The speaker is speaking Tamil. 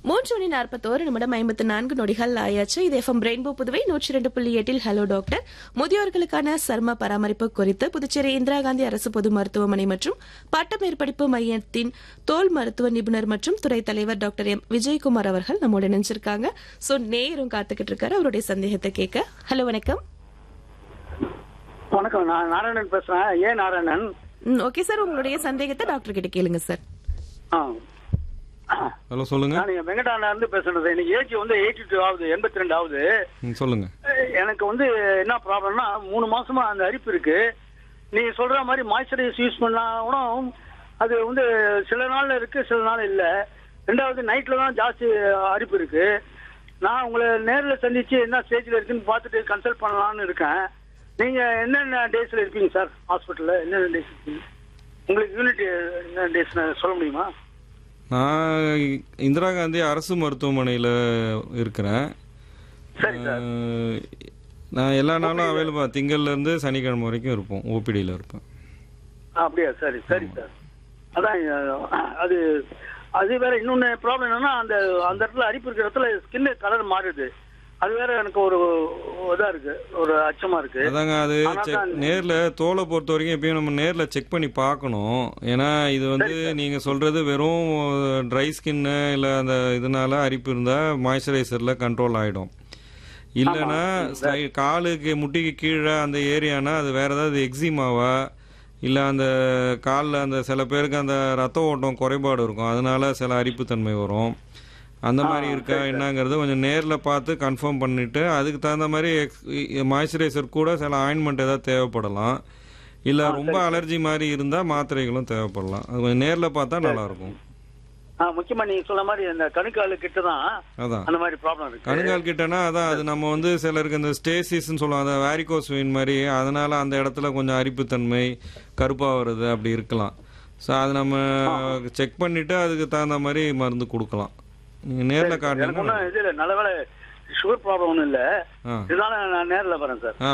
மூன்று மணி நாற்பத்தோரு நிமிடம் ஐம்பத்து நான்கு நொடிகள் ஆயாச்சு இது எஃப்எம் ரெயின்போ புதுவை நூற்றி ரெண்டு புள்ளி எட்டில் ஹலோ டாக்டர் முதியோர்களுக்கான சர்ம பராமரிப்பு குறித்து புதுச்சேரி இந்திரா காந்தி அரசு பொது மருத்துவமனை மற்றும் பட்ட மேற்படிப்பு மையத்தின் தோல் மருத்துவ நிபுணர் மற்றும் துறை தலைவர் டாக்டர் எம் விஜயகுமார் அவர்கள் நம்மோட இணைஞ்சிருக்காங்க சோ நேரும் காத்துக்கிட்டு இருக்காரு அவருடைய சந்தேகத்தை கேட்க ஹலோ வணக்கம் வணக்கம் நான் நாராயணன் பேசுறேன் ஏன் நாராயணன் ஓகே சார் உங்களுடைய சந்தேகத்தை டாக்டர் கிட்ட கேளுங்க சார் ஆ. ஹலோ சொல்லுங்க நான் இங்க வெங்கடானா இருந்து பேசுறது எனக்கு ஏஜ் வந்து எயிட்டி டூ ஆகுது எண்பத்தி ரெண்டு ஆகுது ம், சொல்லுங்க அஹ் எனக்கு வந்து என்ன ப்ராப்ளம்னா மூணு மாசமா அந்த அரிப்பு இருக்கு நீ சொல்ற மாதிரி மாய்ஸ்சரைஸ் யூஸ் பண்ணா கூட அது வந்து சில நாள்ல இருக்கு சில நாள் இல்ல ரெண்டாவது நைட்ல தான் ஜாஸ்தி அரிப்பு இருக்கு நான் உங்களை நேர்ல சந்திச்சு என்ன ஸ்டேஜ்ல இருக்குன்னு பார்த்துட்டு கன்சல்ட் பண்ணலாம்னு இருக்கேன் நீங்க என்னென்ன டேஸ்ல இருப்பீங்க சார் ஹாஸ்பிட்டல்ல என்னென்ன டேஸ் இருப்பீங்க உங்களுக்கு யூனிட் என்ன டேஸ் சொல்ல முடியுமா நான் இந்திரா காந்தி அரசு மருத்துவமனையில் இருக்கிறேன் சரி சார் அஹ், நான் எல்லா நாளும் அவைலபிள் திங்கள்லேருந்து சனிக்கிழமை வரைக்கும் இருப்போம் ஓபிடியில் இருப்பேன் அப்படியா சரி சரி சார் அதான் அஹ், அது அது வேற இன்னொன்னு ப்ராப்ளம் என்னன்னா அந்த அந்த இடத்துல அரிப்பு இருக்கிற இடத்துல ஸ்கின் கலர் மாறுது அது வேற எனக்கு ஒரு இதா இருக்கு ஒரு அச்சமா இருக்கு அதாங்க அது ஆனா செக் தான் நேரில் தோலை பொறுத்த வரைக்கும் எப்பயும் நம்ம நேரில் செக் பண்ணி பார்க்கணும் ஏன்னா இது வந்து நீங்கள் சொல்கிறது வெறும் ட்ரை ஸ்கின்னு இல்லை அந்த இதனால அரிப்பு இருந்தால் மாய்ஸ்சரைசரில் கண்ட்ரோல் ஆகிடும் இல்லைன்னா ஸ்லை- காலுக்கு முட்டிக்கு கீழே அந்த ஏரியானா அது வேற ஏதாவது எக்ஸிமாவா இல்லை அந்த காலில் அந்த சில பேருக்கு அந்த ரத்த ஓட்டம் குறைபாடு இருக்கும் அதனால சில அரிப்புத்தன்மை வரும் அந்த மாதிரி இருக்கா என்னங்கிறது கொஞ்சம் நேரில் பார்த்து கன்ஃபார்ம் பண்ணிட்டு அதுக்கு தகுந்த மாதிரி மாய்ஸ்சரைசர் கூட சில ஆயின்மெண்ட் ஏதாவது தேவைப்படலாம் இல்லை ரொம்ப அலர்ஜி மாதிரி இருந்தால் மாத்திரைகளும் தேவைப்படலாம் அது கொஞ்சம் நேரில் பார்த்தா நல்லாயிருக்கும் ஆ, முக்கியமா நீங்க சொன்ன மாதிரி அந்த கணுக்காலு கிட்ட தான் அதான் அந்த மாதிரி ப்ராப்ளம் இருக்கு கணுங்கால் கிட்டனா அதான் அது நம்ம வந்து சிலருக்கு இந்த ஸ்டேசிஸ்ன்னு சொல்லுவோம் அந்த வேரிகோஸ் வெயின் மாதிரி அதனால அந்த இடத்துல கொஞ்சம் அரிப்புத்தன்மை கருப்பாக வருது அப்படி இருக்கலாம் ஸோ அது நம்ம செக் பண்ணிட்டு அதுக்கு தகுந்த மாதிரி மருந்து கொடுக்கலாம் நீங்கள் நேரில் எனக்கு காட்டினீங்கன்னா ஒன்றும் இது இல்லை நல்ல வேலை சுகர் ப்ராப்ளம் ஒன்றும் இல்லை ஆ இதனால நான் நேரில் வரேன் சார் ஆ